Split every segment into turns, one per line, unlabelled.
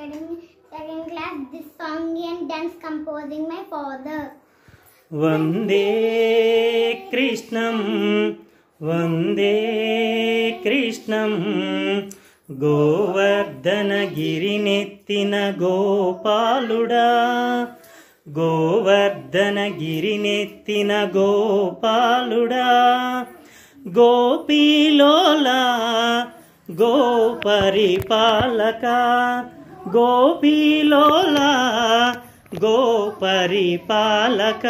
studying second class. This song and dance composing my father.
వందే కృష్ణం వందే కృష్ణం గోవర్ధనగిరినెత్తిన గోపాలుడా గోవర్ధనగిరినెత్తిన గోపాలుడా గోపీలోలా గోపరిపాలక గోపీలోలా గోపరిపాలక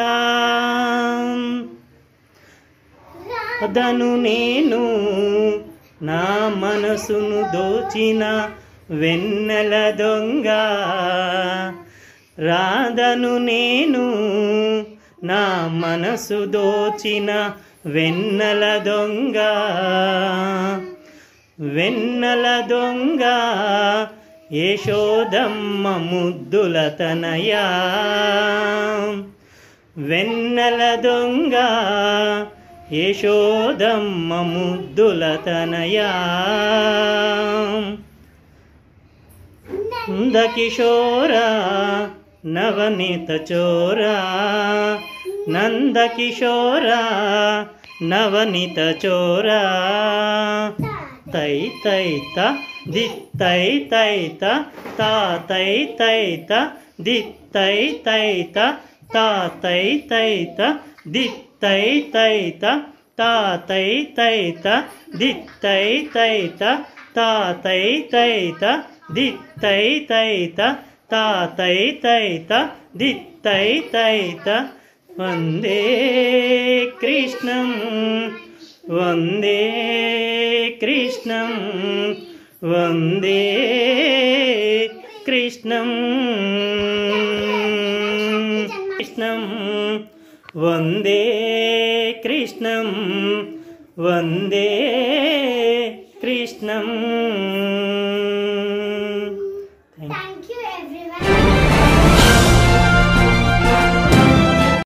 అదను నేను నా మనసును దోచిన వెన్నెల దొంగ రాధను నేను నా మనసు దోచిన వెన్నెల దొంగ వెన్నెల దొంగ యశోదమ్మ ముద్దుల తనయా వెన్నెల దొంగ యశోదమ్మ ముద్దుల తనయా నందకిశోర నవనీత చోర నందకిశోర నవనీత చోర తై తై త ది తై తై త తా తై తై త ది తై తై త తా తై తై త ది తై తై త తా తై తై త ది తై తై త తా తై తై త ది తై తై త తా తై తై త ది తై తై త వందే కృష్ణం వందే కృష్ణం వందే కృష్ణం కృష్ణం వందే కృష్ణం వందే కృష్ణం